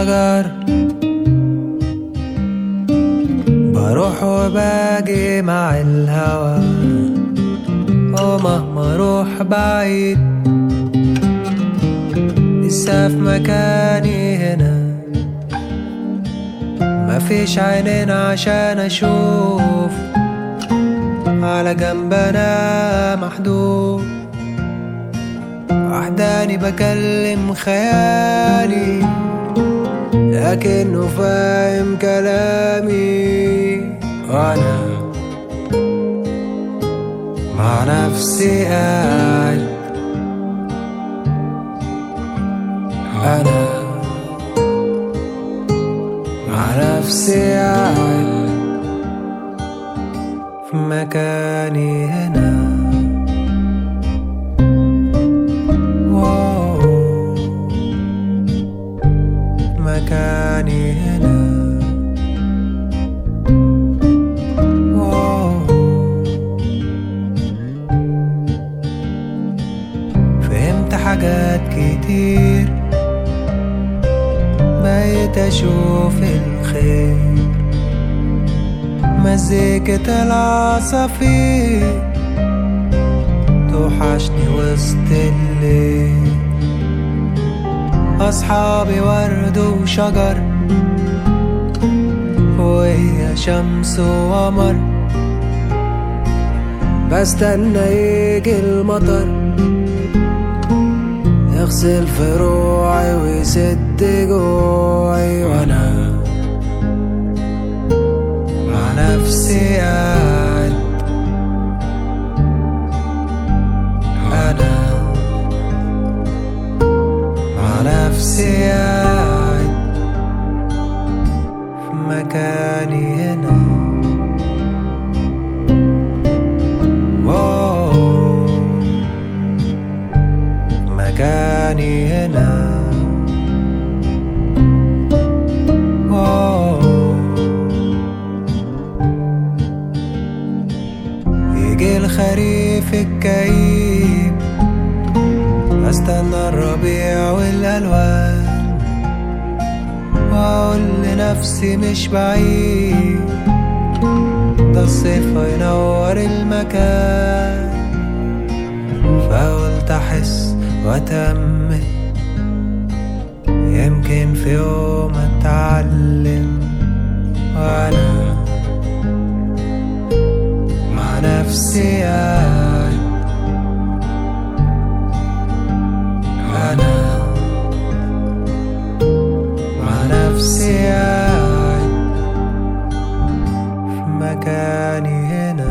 شجر بروح وباجي مع الهوا ومهما اروح بعيد لسه في مكاني هنا مفيش عينين عشان اشوف على جنب انا محدود وحداني بكلم خيالي لكنه فاهم كلامي وانا مع نفسي قاعد انا مع نفسي قاعد في مكاني هنا واو مكاني هنا واو فهمت حاجات كتير بقيت اشوف الخير مزيكة العصافير توحشني وسط الليل أصحابي ورد وشجر وهي شمس وقمر بستنى يجي المطر يغسل فروعي ويسد جوعي وانا مع نفسي قاعد انا مع نفسي قاعد في مكاني هنا واو مكاني هنا واو يجي الخريف الكئيب استنى الربيع والالوان واقول لنفسي مش بعيد ده الصيف هينور المكان فقلت احس واتامل يمكن في يوم اتعلم وانا مع نفسي قاعد انا مع نفسي قاعد في مكاني هنا